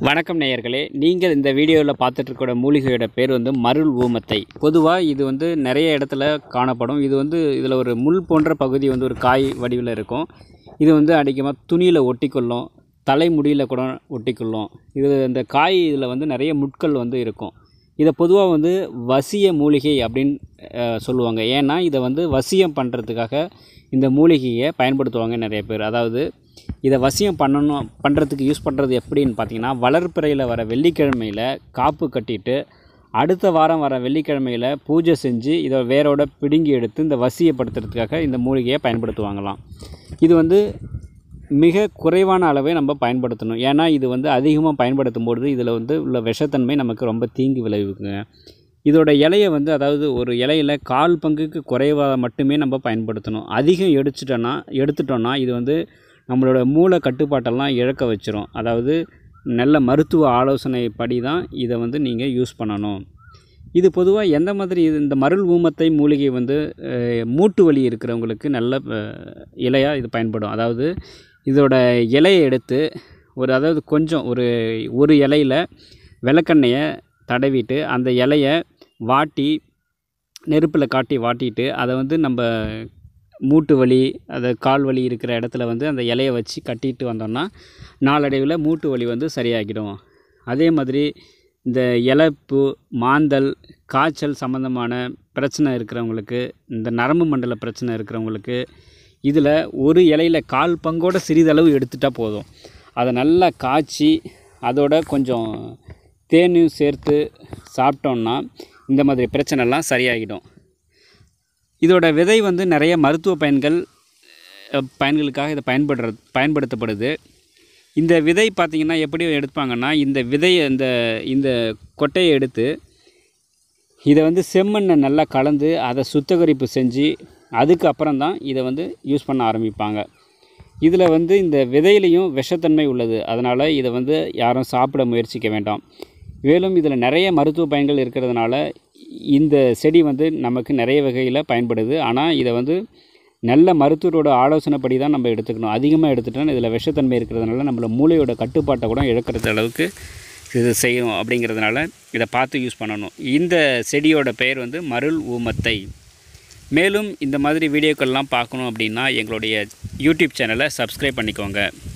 வணக்கம் நேயர்களே நீங்கள் இந்த வீடியோவில் பார்த்துட்ருக்கிற மூலிகையோட பேர் வந்து மருள் ஊமத்தை பொதுவாக இது வந்து நிறைய இடத்துல காணப்படும் இது வந்து இதில் ஒரு முள் போன்ற பகுதி வந்து ஒரு காய் வடிவில் இருக்கும் இது வந்து அடிக்கமாக துணியில் ஒட்டிக்கொள்ளும் தலைமுடியில் கூட ஒட்டிக்கொள்ளும் இது இந்த காய் இதில் வந்து நிறைய முட்கள் வந்து இருக்கும் இதை பொதுவாக வந்து வசிய மூலிகை அப்படின்னு அஹ், சொல்லுவாங்க ஏன்னா இதை வந்து வசியம் பண்ணுறதுக்காக இந்த மூலிகையை பயன்படுத்துவாங்க நிறைய பேர் அதாவது இதை வசியம் பண்ணணும் பண்ணுறதுக்கு யூஸ் பண்ணுறது எப்படின்னு பார்த்தீங்கன்னா வளர்ப்பிறையில் வர வெள்ளிக்கிழமையில் காப்பு கட்டிட்டு அடுத்த வாரம் வர வெள்ளிக்கிழமையில் பூஜை செஞ்சு இதை வேரோட பிடுங்கி எடுத்து இந்த வசியப்படுத்துறதுக்காக இந்த மூலிகையை பயன்படுத்துவாங்களாம் இது வந்து மிக குறைவான அளவே நம்ம பயன்படுத்தணும் ஏன்னா இது வந்து அதிகமாக பயன்படுத்தும் பொழுது இதில் வந்து உள்ள விஷத்தன்மை நமக்கு ரொம்ப தீங்கு விளைவிக்குங்க இதோட இலையை வந்து அதாவது ஒரு இலையில் கால் பங்குக்கு குறைவாக மட்டுமே நம்ம பயன்படுத்தணும் அதிகம் எடுத்துட்டோன்னா எடுத்துட்டோன்னா இது வந்து நம்மளோட மூளை கட்டுப்பாட்டெல்லாம் இழக்க வச்சிரும் அதாவது நல்ல மருத்துவ ஆலோசனை படி தான் இதை வந்து நீங்கள் யூஸ் பண்ணணும் இது பொதுவாக எந்த மாதிரி இது இந்த மருள் ஊமத்தை மூலிகை வந்து அஹ், மூட்டு வலி இருக்கிறவங்களுக்கு நல்ல அஹ், இலையாக இது பயன்படும் அதாவது இதோட இலையை எடுத்து ஒரு அதாவது கொஞ்சம் ஒரு ஒரு இலையில் விளக்கெண்ணெயை தடவிட்டு அந்த இலையை வாட்டி நெருப்பில் காட்டி வாட்டிட்டு அதை வந்து நம்ம மூட்டு வலி அது கால் வலி இருக்கிற இடத்துல வந்து அந்த இலையை வச்சு கட்டிட்டு வந்தோம்னா நாளடைவில் மூட்டு வலி வந்து சரியாகிடும் அதே மாதிரி இந்த இழப்பு மாந்தல் காய்ச்சல் சம்மந்தமான பிரச்சனை இருக்கிறவங்களுக்கு இந்த நரம்பு மண்டல பிரச்சனை இருக்கிறவங்களுக்கு இதில் ஒரு இலையில கால் பங்கோட சிறிதளவு எடுத்துட்டால் போதும் அதை நல்லா காய்ச்சி அதோட கொஞ்சம் தேனும் சேர்த்து சாப்பிட்டோம்னா இந்த மாதிரி பிரச்சனைலாம் சரியாகிடும் இதோட விதை வந்து நிறைய மருத்துவ பயன்கள் அஹ், பயன்களுக்காக இதை பயன்படுற பயன்படுத்தப்படுது இந்த விதை பார்த்திங்கன்னா எப்படி எடுப்பாங்கன்னா இந்த விதையை இந்த இந்த கொட்டையை எடுத்து இதை வந்து செம்மண்ணை நல்லா கலந்து அதை சுத்திகரிப்பு செஞ்சு அதுக்கு அப்புறம் தான் இதை வந்து யூஸ் பண்ண ஆரம்பிப்பாங்க இதில் வந்து இந்த விதையிலையும் விஷத்தன்மை உள்ளது அதனால் இதை வந்து யாரும் சாப்பிட முயற்சிக்க வேண்டாம் மேலும் இதில் நிறைய மருத்துவ பயன்கள் இருக்கிறதுனால இந்த செடி வந்து நமக்கு நிறைய வகையில் பயன்படுது ஆனால் இதை வந்து நல்ல மருத்துவரோட ஆலோசனைப்படி தான் நம்ம எடுத்துக்கணும் அதிகமாக எடுத்துட்டோம்னா இதில் விஷத்தன்மை இருக்கிறதுனால நம்மள மூளையோட கட்டுப்பாட்டை கூட இழக்கிறது அளவுக்கு இது செய்யும் அப்படிங்கிறதுனால இதை பார்த்து யூஸ் பண்ணணும் இந்த செடியோட பெயர் வந்து மருள் ஊமத்தை மேலும் இந்த மாதிரி வீடியோக்கள்லாம் பார்க்கணும் அப்படின்னா எங்களுடைய யூடியூப் சேனலை சப்ஸ்கிரைப் பண்ணிக்கோங்க